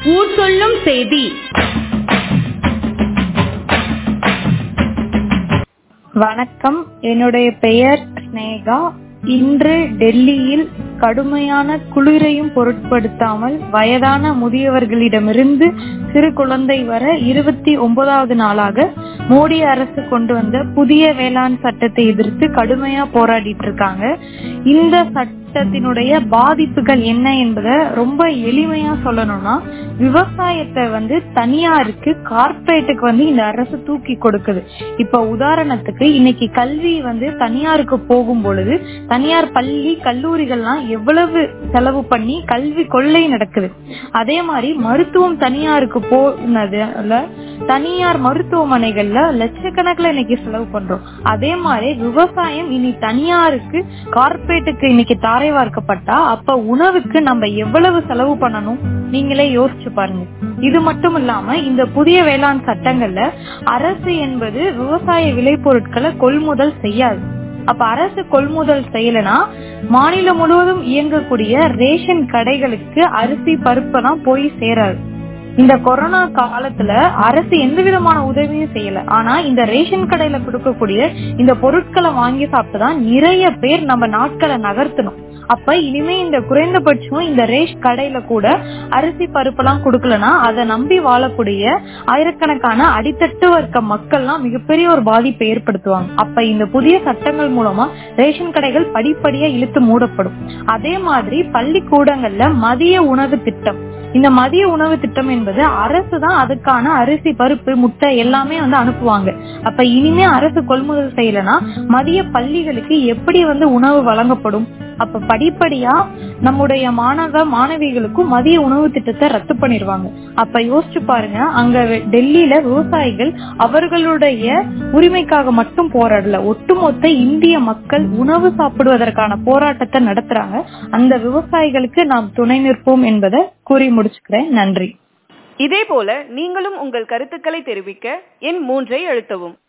ஊர் சொல்லும் செய்தி வணக்கம் என்னுடைய பெயர் ஸ்னேகா இன்று டெல்லியில் கடுமையான குளிரையும் பொருட்படுத்தாமல் வயதான முதியவர்களிடமிருந்து சிறு குழந்தை வர இருபத்தி ஒன்பதாவது நாளாக மோடி அரசு கொண்டு வந்த புதிய வேளாண் சட்டத்தை எதிர்த்து கடுமையா போராடிட்டு இருக்காங்க இந்த சட்டத்தினுடைய பாதிப்புகள் என்ன என்பதை ரொம்ப எளிமையா சொல்லணும்னா விவசாயத்தை வந்து தனியாருக்கு கார்பரேட்டுக்கு வந்து இந்த அரசு தூக்கி கொடுக்குது இப்ப உதாரணத்துக்கு இன்னைக்கு கல்வி வந்து தனியாருக்கு போகும் பொழுது தனியார் பள்ளி கல்லூரிகள்லாம் எவ்வளவு செலவு பண்ணி கல்வி கொள்ளை நடக்குது அதே மாதிரி மருத்துவம் தனியாருக்கு போனதுல தனியார் மருத்துவமனைகள்ல லட்சக்கணக்கில் இன்னைக்கு செலவு பண்றோம் அதே மாதிரி விவசாயம் இனி தனியாருக்கு கார்பரேட்டுக்கு இன்னைக்கு தாரை வார்க்கப்பட்டா அப்ப உணவுக்கு நம்ம எவ்வளவு செலவு பண்ணணும் நீங்களே யோசிச்சு பாருங்க இது மட்டும் இல்லாம இந்த புதிய வேளாண் சட்டங்கள்ல அரசு என்பது விவசாய விளைபொருட்களை கொள்முதல் செய்யாது அப்ப அரசு கொள்முதல் செய்யலனா மாநிலம் முழுவதும் இயங்கக்கூடிய ரேஷன் கடைகளுக்கு அரிசி பருப்பெல்லாம் போய் சேராது இந்த கொரோனா காலத்துல அரசு எந்த விதமான உதவியும் செய்யல ஆனா இந்த ரேஷன் கடையில கொடுக்கக்கூடிய இந்த பொருட்களை வாங்கி சாப்பிட்டுதான் நிறைய பேர் நம்ம நாட்களை நகர்த்தணும் அப்ப இனிமே இந்த குறைந்தபட்சம் இந்த ரேஷ் கடையில கூட அரிசி பருப்பெல்லாம் கொடுக்கலனா அதை நம்பி வாழக்கூடிய ஆயிரக்கணக்கான அடித்தட்டு வர்க்க மக்கள்லாம் மிகப்பெரிய ஒரு பாதிப்பை ஏற்படுத்துவாங்க அப்ப இந்த புதிய சட்டங்கள் மூலமா ரேஷன் கடைகள் படிப்படியா இழுத்து மூடப்படும் அதே மாதிரி பள்ளிக்கூடங்கள்ல மதிய உணவு திட்டம் இந்த மதிய உணவு திட்டம் என்பது அரசு தான் அதுக்கான அரிசி பருப்பு முட்டை எல்லாமே வந்து அனுப்புவாங்க அப்ப இனிமே அரசு கொள்முதல் செய்யலனா மதிய பள்ளிகளுக்கு எப்படி வந்து உணவு வழங்கப்படும் அப்ப படிப்படியா நம்முடைய மாணவ மாணவிகளுக்கும் மதிய உணவு திட்டத்தை ரத்து பண்ணிடுவாங்க அப்ப யோசிச்சு பாருங்க அங்க டெல்லியில விவசாயிகள் அவர்களுடைய உரிமைக்காக மட்டும் போராடல ஒட்டுமொத்த இந்திய மக்கள் உணவு சாப்பிடுவதற்கான போராட்டத்தை நடத்துறாங்க அந்த விவசாயிகளுக்கு நாம் துணை நிற்போம் என்பதை கூறி முடிச்சுக்கிறேன் நன்றி இதே போல நீங்களும் உங்கள் கருத்துக்களை தெரிவிக்க எண் மூன்றை அழுத்தவும்